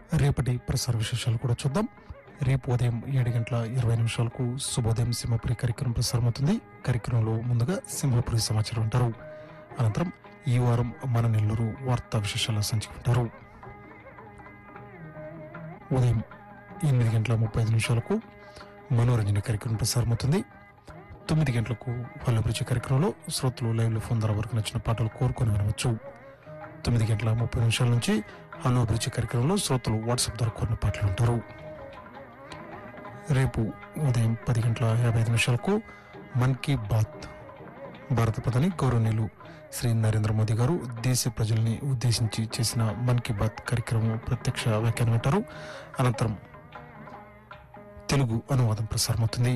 రేపటి ప్రసార విశేషాలు కూడా చూద్దాం రేపు ఉదయం ఏడు గంటల ఇరవై నిమిషాలకు శుభోదయం సింహపురి కార్యక్రమం ప్రసారమవుతుంది కార్యక్రమంలో ముందుగా సింహపురి సమాచారం ఉంటారు అనంతరం ఈ వారం మన నెల్లూరు వార్తా విశేషాలు సంచుకుంటారు ఉదయం ఎనిమిది గంటల ముప్పై ఐదు నిమిషాలకు మనోరంజన కార్యక్రమం ప్రసారమవుతుంది తొమ్మిది గంటలకు పల్లెపరిచే కార్యక్రమంలో శ్రోతలు లైవ్లో ఫోన్ ద్వారా వరకు నచ్చిన పాటలు కోరుకొని వినవచ్చు తొమ్మిది గంటల ముప్పై నిమిషాల నుంచి హలో అభిరుచి కార్యక్రమంలో శ్రోతలు వాట్సాప్ ద్వారా కోరిన పాటలు ఉంటారు రేపు ఉదయం పది గంటల యాభై ఐదు నిమిషాలకు మన్ కీ బాత్ భారత ప్రధాని గౌరవనీయులు శ్రీ నరేంద్ర మోదీ గారు దేశ ప్రజల్ని ఉద్దేశించి చేసిన మన్ కీ బాత్ కార్యక్రమం ప్రత్యక్ష వ్యాఖ్యానం వింటారు అనంతరం తెలుగు అనువాదం ప్రసారమవుతుంది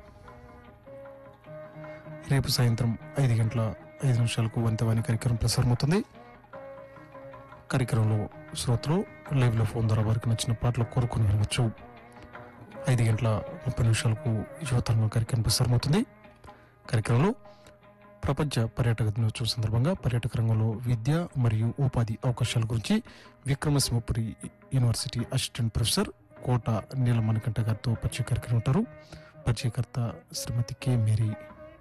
రేపు సాయంత్రం ఐదు గంటల ఐదు నిమిషాలకు వంతవాణి కార్యక్రమం ప్రసారమవుతుంది కార్యక్రమంలో శ్రోతలు లైవ్ లో ఫోన్ ద్వారా వారికి నచ్చిన పాటలు కోరుకుని వినవచ్చు ఐదు గంటల ముప్పై నిమిషాలకు యువతరంగం కార్యక్రమం ప్రసారమవుతుంది కార్యక్రమంలో ప్రపంచ పర్యాటక దినోత్సవం సందర్భంగా పర్యాటక రంగంలో విద్య మరియు ఉపాధి అవకాశాల గురించి Vikramasimhapuri university assistant professor Kota Neelamanikantha గారితో పరిచయ కార్యక్రమం ఉంటారు పరిచయకర్త శ్రీమతి కె మేరీ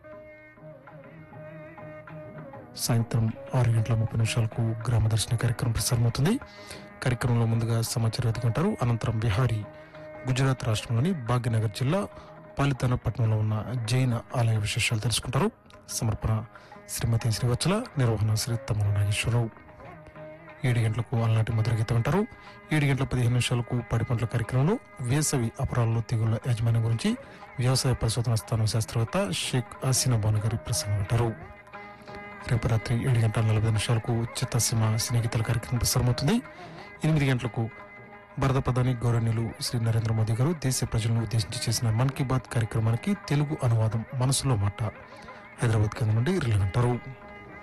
సాయంత్రం ఆరు గంటల ముప్పై నిమిషాలకు గ్రామ దర్శన కార్యక్రమం ప్రసారమవుతుంది కార్యక్రమంలో ముందుగా సమాచారం ఎదుగుంటారు అనంతరం బిహారీ గుజరాత్ రాష్ట్రంలోని భాగ్యనగర్ జిల్లా పాలితాన పట్టణంలో ఉన్న జైన ఆలయ విశేషాలు తెలుసుకుంటారు సమర్పణ శ్రీమతి శ్రీవత్సల నిర్వహణ శ్రీ తమ్మల నాగేశ్వరరావు ఏడు గంటలకు అలనాటి మధుర గీతం అంటారు ఏడు గంటల పదిహేను నిమిషాలకు పడి పంటల కార్యక్రమంలో వేసవి అపరాలలో తెగుళ్ల యాజమాన్యం గురించి వ్యవసాయ పరిశోధన స్థానం శాస్త్రవేత్త షేక్ ఆసినా బాను గారి ప్రసంగం అంటారు రేపు రాత్రి ఏడు గంటల నలభై నిమిషాలకు చిత్తసీమ స్నేహితుల కార్యక్రమం ప్రసారమవుతుంది ఎనిమిది గంటలకు భారత ప్రధాని గౌరవనీయులు శ్రీ నరేంద్ర మోదీ గారు దేశ ప్రజలను ఉద్దేశించి చేసిన మన్ కీ బాత్ కార్యక్రమానికి తెలుగు అనువాదం మనసులో మాట హైదరాబాద్ కేంద్రం నుండి రిలవంటారు